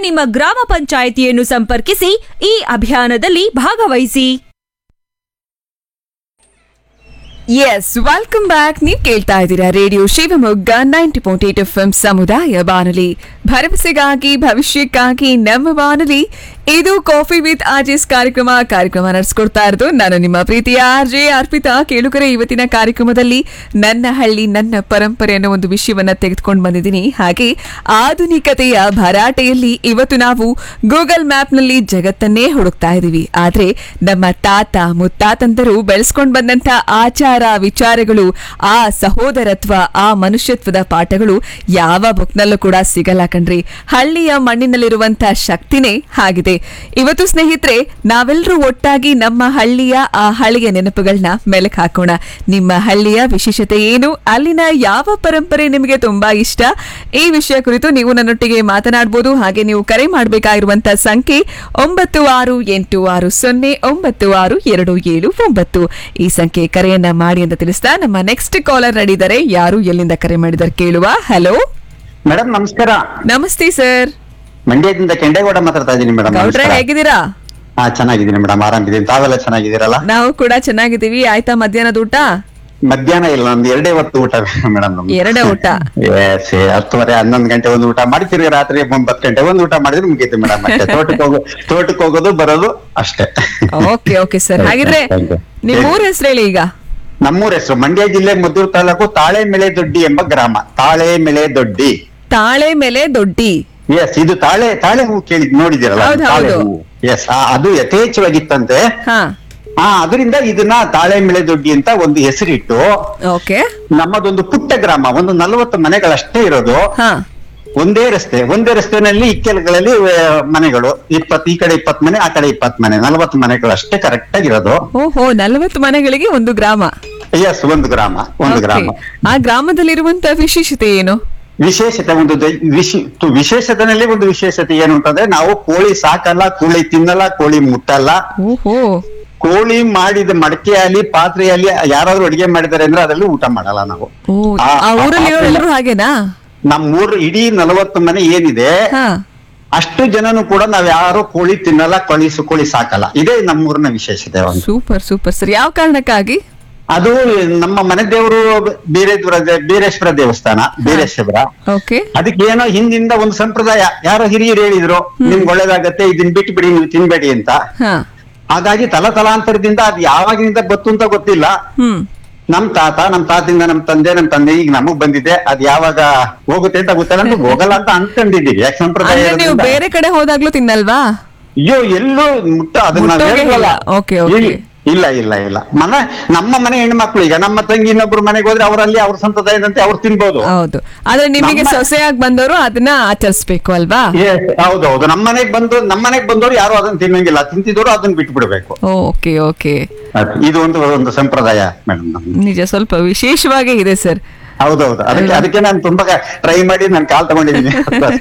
ನಿಮ್ಮ ಗ್ರಾಮ ಪಂಚಾಯಿತಿಯನ್ನು ಸಂಪರ್ಕಿಸಿ ಈ ಅಭಿಯಾನದಲ್ಲಿ ಭಾಗವಹಿಸಿ ಎಸ್ ವೆಲ್ಕಮ್ ಬ್ಯಾಕ್ ನೀವು ಕೇಳ್ತಾ ಇದ್ದೀರಾ radio Shivamogga ninety point eight F M ಸಮುದಾಯ ಬಾನುಲಿ ಭರವಸೆಗಾಗಿ ಭವಿಷ್ಯಕ್ಕಾಗಿ ನಮ್ಮ ಬಾನುಲಿ ಇದು ಕಾಫಿ ವಿತ್ ಆರ್ಜಿಸ್ ಕಾರ್ಯಕ್ರಮ ಕಾರ್ಯಕ್ರಮ ನಡೆಸ್ಕೊಡ್ತಾ ಇರೋದು ನಾನು ನಿಮ್ಮ ಪ್ರೀತಿಯ ಆರ್ ಜೆ ಅರ್ಪಿತಾ ಕೇಳುಗರೆ ಇವತ್ತಿನ ಕಾರ್ಯಕ್ರಮದಲ್ಲಿ ನನ್ನ ಹಳ್ಳಿ ನನ್ನ ಪರಂಪರೆ ಅನ್ನೋ ಒಂದು ವಿಷಯವನ್ನ ತೆಗೆದುಕೊಂಡು ಬಂದಿದ್ದೀನಿ ಹಾಗೆ ಆಧುನಿಕತೆಯ ಭರಾಟೆಯಲ್ಲಿ ಇವತ್ತು ನಾವು ಗೂಗಲ್ ಮ್ಯಾಪ್ನಲ್ಲಿ ಜಗತ್ತನ್ನೇ ಹುಡುಕ್ತಾ ಇದ್ದೀವಿ ಆದ್ರೆ ನಮ್ಮ ತಾತ ಮುತ್ತಾತಂದರು ಬೆಳೆಸ್ಕೊಂಡು ಬಂದಂತ ಆಚಾರ ವಿಚಾರಗಳು ಆ ಸಹೋದರತ್ವ ಆ ಮನುಷ್ಯತ್ವದ ಪಾಠಗಳು ಯಾವ ಬುಕ್ನಲ್ಲೂ ಕೂಡ ಸಿಗಲ್ಲ ಕಣ್ರಿ ಹಳ್ಳಿಯ ಮಣ್ಣಿನಲ್ಲಿರುವಂತ ಶಕ್ತಿನೇ ಆಗಿದೆ ಇವತ್ತು ಸ್ನೇಹಿತರೆ ನಾವೆಲ್ಲರೂ ಒಟ್ಟಾಗಿ ನಮ್ಮ ಹಳ್ಳಿಯ ಆ ಹಳ್ಳಿಯ ನೆನಪುಗಳನ್ನ ಮೆಲಕ್ ಹಾಕೋಣ ನಿಮ್ಮ ಹಳ್ಳಿಯ ವಿಶೇಷತೆ ಏನು ಅಲ್ಲಿನ ಯಾವ ಪರಂಪರೆ ನಿಮಗೆ ತುಂಬಾ ಇಷ್ಟ ಈ ವಿಷಯ ಕುರಿತು ನೀವು ನನ್ನೊಟ್ಟಿಗೆ ಮಾತನಾಡಬಹುದು ಹಾಗೆ ನೀವು ಕರೆ ಮಾಡಬೇಕಾಗಿರುವಂತ ಸಂಖ್ಯೆ ಒಂಬತ್ತು ಆರು ಎಂಟು ಆರು ಸೊನ್ನೆ ಒಂಬತ್ತು ಆರು ಎರಡು ಏಳು ಒಂಬತ್ತು ಈ ಸಂಖ್ಯೆ ಕರೆಯನ್ನ ಮಾಡಿ ಅಂತ ತಿಳಿಸ್ತಾ ನಮ್ಮ ನೆಕ್ಸ್ಟ್ ಕಾಲರ್ ನಡೀತಾರೆ ಯಾರು ಎಲ್ಲಿಂದ ಕರೆ ಮಾಡಿದಾರೆ ಕೇಳುವ ಹಲೋ ಮೇಡಮ್ ನಮಸ್ಕಾರ ನಮಸ್ತೆ ಸರ್ ಮಂಡ್ಯದಿಂದ ಕೆಂಡೇಗೌಡ ಮಾತಾಡ್ತಾ ಇದ್ದೀನಿ ಮೇಡಮ್ ಗೌಡ್ರೆ ಹೇಗಿದ್ದೀರಾ ಹಾ ಚೆನ್ನಾಗಿದ್ದೀನಿ ಮೇಡಮ್ ಆರಾಮಿದ್ದೀನಿ ತಾವೆಲ್ಲ ಚೆನ್ನಾಗಿದ್ದೀರಲ್ಲ ನಾವು ಕೂಡ ಚೆನ್ನಾಗಿದ್ದೀವಿ ಆಯ್ತಾ ಮಧ್ಯಾಹ್ನದ ಊಟ ಮಧ್ಯಾಹ್ನ ಇಲ್ಲ ಒಂದು ಎರಡೇ ಹೊತ್ತು ಊಟ ಮೇಡಮ್ ನಮ್ದು ಎರಡೇ ಊಟ ಎಸ್ ಹತ್ತುವರೆ ಹನ್ನೊಂದು ಗಂಟೆ ಒಂದು ಊಟ ಮಾಡಿ ತಿರ್ಗಿ ರಾತ್ರಿ ಒಂಬತ್ತು ಗಂಟೆ ಒಂದು ಊಟ ಮಾಡಿದ್ರೆ ಮುಗೀತು ಮೇಡಮ್ ಅಷ್ಟೇ ತೋಟಕ್ಕೆ ಹೋಗೋ ತೋಟಕ್ಕೆ ಹೋಗೋದು ಬರೋದು ಅಷ್ಟೇ ಓಕೆ ಓಕೆ ಸರ್ ಹಾಗಿದ್ರೆ Thank you. ನಿಮ್ ಊರ್ ಹೆಸರು ಹೇಳಿ ಈಗ ನಮ್ಮೂರ ಹೆಸರು ಮಂಡ್ಯ ಜಿಲ್ಲೆ ಮದ್ದೂರು ತಾಲೂಕು ತಾಳೆಮೆಳೆ ದೊಡ್ಡಿ ಎಂಬ ಗ್ರಾಮ ತಾಳೆಮೆಳೆ ದೊಡ್ಡಿ ತಾಳೆ ಮೇಲೆ ದೊಡ್ಡಿ ಎಸ್ ಇದು ತಾಳೆ ತಾಳೆ ಹೂ ಕೇಳಿ ನೋಡಿದಿರಲ್ಲ ಹೌದು, ತಾಳೆ ಹೌದು. ಹೂ ಎಸ್ ಅದು ಯಥೇಚ್ಛವಾಗಿತ್ತಂತೆ ಹಾ ಹಾ ಅದರಿಂದ ಇದನ್ನ ತಾಳೆ ಮೆಳೆ ದೊಡ್ಡಿ ಅಂತ ಒಂದು ಹೆಸರಿಟ್ಟು ಓಕೆ ನಮ್ಮದೊಂದು ಪುಟ್ಟ ಗ್ರಾಮ ಒಂದು ನಲವತ್ತು ಮನೆಗಳಷ್ಟೇ ಇರೋದು ಹಾ ಒಂದೇ ರಸ್ತೆ ಒಂದೇ ರಸ್ತೆನಲ್ಲಿ ಇಕ್ಕೆಲಗಳಲ್ಲಿ ಆ, ಮನೆಗಳು ಇಪ್ಪತ್ ಈ ಕಡೆ ಇಪ್ಪತ್ ಮನೆ ಆ ಕಡೆ ಇಪ್ಪತ್ ಮನೆ ನಲವತ್ತು ಮನೆಗಳಷ್ಟೇ ಕರೆಕ್ಟ್ ಆಗಿರೋದು ಓಹೋ ನಲವತ್ತು ಮನೆಗಳಿಗೆ ಒಂದು ಗ್ರಾಮ ಎಸ್ ಒಂದು ಗ್ರಾಮ ಒಂದು Okay. ಗ್ರಾಮ ಆ ಗ್ರಾಮದಲ್ಲಿರುವಂತ ವಿಶೇಷತೆ ಏನು ವಿಶೇಷತೆ ಒಂದು ದೈ- ವಿಶಿ- ತು- ವಿಶೇಷತೆನಲ್ಲಿ ಒಂದು ವಿಶೇಷತೆ ಏನು ಅಂತಂದ್ರೆ ನಾವು ಕೋಳಿ ಸಾಕಲ್ಲ ಕೋಳಿ ತಿನ್ನಲ್ಲ ಕೋಳಿ ಮುಟ್ಟಲ್ಲ ಓಹೋ ಕೋಳಿ ಮಾಡಿದ ಮಡಕೆಯಲ್ಲಿ ಪಾತ್ರೆಯಲ್ಲಿ ಯಾರಾದ್ರೂ ಅಡಿಗೆ ಮಾಡಿದ್ದಾರೆ ಅಂದ್ರೆ ಅದರಲ್ಲಿ ಊಟ ಮಾಡಲ್ಲ ನಾವು ಓ ಆ- ಆ ಆ ಊರಲ್ಲಿರೋರೆಲ್ಲರೂ ಹಾಗೇನಾ ನಮ್ಮೂರು ಇಡೀ ನಲವತ್ತು ಮನೆ ಏನಿದೆ ಹಾ ಅಷ್ಟು ಜನನು ಕೂಡ ನಾವ್ ಯಾರು ಕೋಳಿ ತಿನ್ನಲ್ಲ ಕೋಳಿ ಸು- ಕೋಳಿ ಸಾಕಲ್ಲ ಇದೇ ನಮ್ಮೂರಿನ ವಿಶೇಷತೆ ಒಂದು ಸೂಪರ್ ಸೂಪರ್ ಸರ್ ಯಾವ ಕಾರಣಕ್ಕಾಗಿ ಅದು ನಮ್ಮ ಮನೆ ದೇವರು ಬೀರೇಶ್ವರ ದೇ- ಬೀರೇಶ್ವರ ದೇವಸ್ಥಾನ ಬೀರೇಶ್ವರ ಓಕೆ ಅದಕ್ಕೆ ಏನೋ ಹಿಂದಿಂದ ಒಂದು ಸಂಪ್ರದಾಯ ಯಾರೋ ಹಿರಿಯರು ಹೇಳಿದ್ರು ನಿಮ್ಗೆ ಒಳ್ಳೇದಾಗತ್ತೆ ಇದನ್ ಬಿಟ್ಟು ಬಿಡಿ ನೀವು ತಿನ್ಬೇಡಿ ಅಂತ ಹಾ ಹಾಗಾಗಿ ತಲತಲಾಂತರದಿಂದ ಅದು ಯಾವಾಗಿನಿಂದ ಗೊತ್ತು ಅಂತ ಗೊತ್ತಿಲ್ಲ ಹ್ಮ್ ನಮ್ ತಾತ ನಮ್ ತಾತಿಂದ ನಮ್ ತಂದೆ ನಮ್ ತಂದೆ ಈಗ ನಮಗ್ ಬಂದಿದೆ ಅದ್ ಯಾವಾಗ ಹೋಗುತ್ತೆ ಅಂತ ಗೊತ್ತಲ್ಲ ಅಂತ ಹೋಗಲ್ಲ ಅಂತ ಅನ್ಕೊಂಡಿದೀವಿ ಯಾಕೆ ಸಂಪ್ರದಾಯ ಅಂದ್ರೆ ನೀವು ಇರೋದ್ರಿಂದ. ಬೇರೆ ಕಡೆ ಹೋದಾಗ್ಲೂ ತಿನ್ನಲ್ವಾ ಅಯ್ಯೋ ಎಲ್ಲೂ ಮುಟ್ಟ ಅದನ್ನ ನಾವ್ ಮುಟ್ಟೋಗೆ ಹೇಳ್ವಲ್ಲ. ಇಲ್ಲ. Okay, okay. ಇಲ್ಲ- ಇಲ್ಲ ಇಲ್ಲ ಇಲ್ಲ ಮನೆ ನಮ್ಮ ಮನೆ ಹೆಣ್ಮಕ್ಳು ಈಗ ನಮ್ಮ ತಂಗಿ ಇನ್ನೊಬ್ರು ಮನೆಗೆ ಹೋದ್ರೆ ಅವರಲ್ಲಿ ಅವ್ರ ಸಂಪ್ರದಾಯದಂತೆ ಅವ್ರು ತಿನ್ಬೋದು ಹೌದು ಆದ್ರೆ ನಿಮಗೆ ನಮ್ಮ- ಸೊಸೆಯಾಗಿ ಬಂದವರು ಅದನ್ನ ಆಚರಿಸ್ಬೇಕು ಅಲ್ವಾ Yes, ಹೌದೌದು ನಮ್ಮ ಮನೆಗ್ ಬಂದು ನಮ್ಮ ಮನೆಗ್ ಬಂದವರು ಯಾರು ಅದನ್ನ ತಿನ್ನಂಗಿಲ್ಲ ತಿಂತಿದವರು ಅದನ್ನ ಬಿಟ್ಟು ಬಿಡ್ಬೇಕು ಓಕೆ ಓಕೆ ಅದು- ಇದು ಒಂದು ಒಂದು ಸಂಪ್ರದಾಯ ಮೇಡಮ್ ನಮ್ದು ನಿಜ ಸ್ವಲ್ಪ ವಿಶೇಷವಾಗೇ ಇದೆ ಸರ್ ಹೌದೌದು ಅದಕ್ಕೆ ಅದಕ್ಕೆ ನಾನು ತುಂಬಾ ಟ್ರೈ ಮಾಡಿ ನಾನು ಕಾಲ್ ತಗೊಂಡಿದ್ದೀನಿ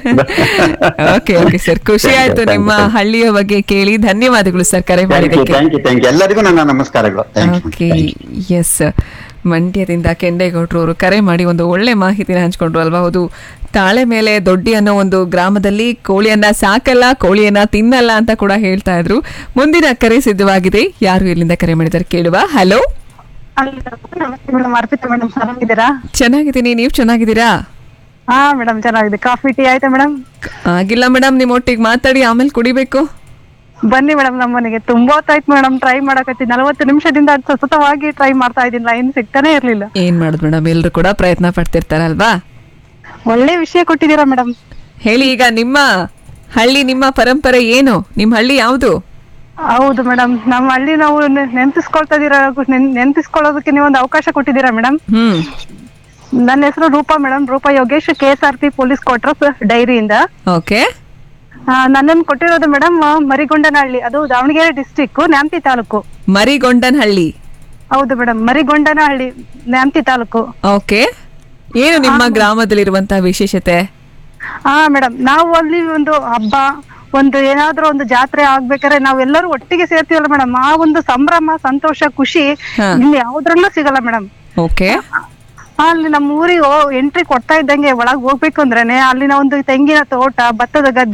ಓಕೆ ಓಕೆ ಸರ್ ಖುಷಿ ಆಯ್ತು ನಿಮ್ಮ ಹಳ್ಳಿಯ ಬಗ್ಗೆ ಕೇಳಿ ಧನ್ಯವಾದಗಳು ಸರ್ ಕರೆ ಮಾಡಿದ್ದಕ್ಕೆ ಥ್ಯಾಂಕ್ ಯು ಥ್ಯಾಂಕ್ ಯು ಎಲ್ಲರಿಗೂ ನನ್ನ ನಮಸ್ಕಾರಗಳು ಥ್ಯಾಂಕ್ ಓಕೆ ಯು ಎಸ್ ಮಂಡ್ಯದಿಂದ ಕೆಂಡೇಗೌಡರು ಅವರು ಕರೆ ಮಾಡಿ ಒಂದು ಒಳ್ಳೆ ಮಾಹಿತಿನ ಹಂಚ್ಕೊಂಡ್ರು ಅಲ್ವಾ ಹೌದು ತಾಳೆ ಮೇಲೆ ದೊಡ್ಡಿ ಅನ್ನೋ ಒಂದು ಗ್ರಾಮದಲ್ಲಿ ಕೋಳಿಯನ್ನ ಸಾಕಲ್ಲ ಕೋಳಿಯನ್ನ ತಿನ್ನಲ್ಲ ಅಂತ ಕೂಡ ಹೇಳ್ತಾ ಇದ್ರು ಮುಂದಿನ ಕರೆ ಸಿದ್ಧವಾಗಿದೆ ಯಾರು ಇಲ್ಲಿಂದ ಕರೆ ಮಾಡಿದ್ದಾರೆ ಕೇಳುವ ಹಲೋ ನಮಸ್ತೆ ಮೇಡಮ್ ಅರ್ಪಿತಾ ಮೇಡಮ್ ಚೆನ್ನಾಗಿದ್ದೀರಾ ಚೆನ್ನಾಗಿದ್ದೀನಿ ನೀವು ಚೆನ್ನಾಗಿದ್ದೀರಾ ಹಾ ಮೇಡಮ್ ಚೆನ್ನಾಗಿದೆ ಕಾಫಿ ಟೀ ಆಯ್ತಾ ಮೇಡಮ್ ಆಗಿಲ್ಲ ಮೇಡಮ್ ನಿಮ್ಮ ಒಟ್ಟಿಗೆ ಮಾತಾಡಿ ಆಮೇಲೆ ಕುಡಿಬೇಕು ಬನ್ನಿ ಮೇಡಮ್ ನಮ್ಮ ಮನೆಗೆ ತುಂಬಾ ಹೊತ್ತಾಯ್ತು ಮೇಡಮ್ ಟ್ರೈ ಮಾಡಕತ್ತಿ ನಲವತ್ತು ನಿಮಿಷದಿಂದ ಅದ್ ಸತತವಾಗಿ ಟ್ರೈ ಮಾಡ್ತಾ ಇದ್ದೀನಿ ಲೈನ್ ಸಿಗ್ತಾನೆ ಇರ್ಲಿಲ್ಲ ಏನ್ ಮಾಡುದು ಮೇಡಮ್ ಎಲ್ರು ಕೂಡ ಪ್ರಯತ್ನ ಪಡ್ತಿರ್ತಾರಲ್ವಾ ಒಳ್ಳೆ ವಿಷಯ ಕೊಟ್ಟಿದ್ದೀರಾ ಮೇಡಮ್ ಹೇಳಿ ಈಗ ನಿಮ್ಮ ಹಳ್ಳಿ ನಿಮ್ಮ ಪರಂಪರೆ ಏನು ನಿಮ್ಮ ಹಳ್ಳಿ ಯಾವುದು ಹೌದು ಮೇಡಮ್ ನಮ್ಮ ಹಳ್ಳಿ ನಾವು ನೆ- ನೆನ್ಪಿಸ್ಕೊಳ್ತಾ ಇದೀರಾ ನೆನ್- ನೆನ್ಪಿಸ್ಕೊಳ್ಳೋದಕ್ಕೆ ನೀವು ಒಂದು ಅವಕಾಶ ಕೊಟ್ಟಿದ್ದೀರಾ ಮೇಡಮ್ ಹ್ಮ್ ನನ್ನ ಹೆಸರು Roopa madam Roopa Yogesh K S R P police quarters ಡೈರಿಯಿಂದ ಓಕೆ ನನ್ನನ್ನು ಕೊಟ್ಟಿರೋದು ಮೇಡಮ್ ಮರಿಗೊಂಡನಹಳ್ಳಿ ಅದು ದಾವಣಗೆರೆ ಡಿಸ್ಟಿಕ್ ನ್ಯಾಮತಿ ತಾಲೂಕು ಮರಿಗೊಂಡನಹಳ್ಳಿ ಹೌದು ಮೇಡಮ್ ಮರಿಗೊಂಡನಹಳ್ಳಿ ನ್ಯಾಮತಿ ತಾಲೂಕು ಓಕೆ ಏನು ನಿಮ್ಮ ಗ್ರಾಮದಲ್ಲಿರುವಂತಹ ವಿಶೇಷತೆ ಹಾ ಮೇಡಮ್ ನಾವು ಅಲ್ಲಿ ಒಂದು ಹಬ್ಬ ಒಂದು ಏನಾದ್ರೂ ಒಂದು ಜಾತ್ರೆ ಆಗ್ಬೇಕಾದ್ರೆ ನಾವೆಲ್ಲರೂ ಒಟ್ಟಿಗೆ ಸೇರ್ತೀವಲ್ಲ ಮೇಡಮ್ ಆ ಒಂದು ಸಂಭ್ರಮ ಸಂತೋಷ ಖುಷಿ ಹಾ. ಇಲ್ಲಿ ಯಾವ್ದ್ರಲ್ಲೂ ಸಿಗಲ್ಲ ಮೇಡಮ್ ಓಕೆ ಅಲ್ಲಿ ನಮ್ಮ ಊರಿಗೆ ಎಂಟ್ರಿ ಕೊಡ್ತಾ ಇದ್ದಂಗೆ ಒಳಗ್ ಹೋಗ್ಬೇಕು ಅಂದ್ರೇನೆ ಅಲ್ಲಿನ ಒಂದು ತೆಂಗಿನ ತೋಟ ಭತ್ತದ ಗದ್ದೆ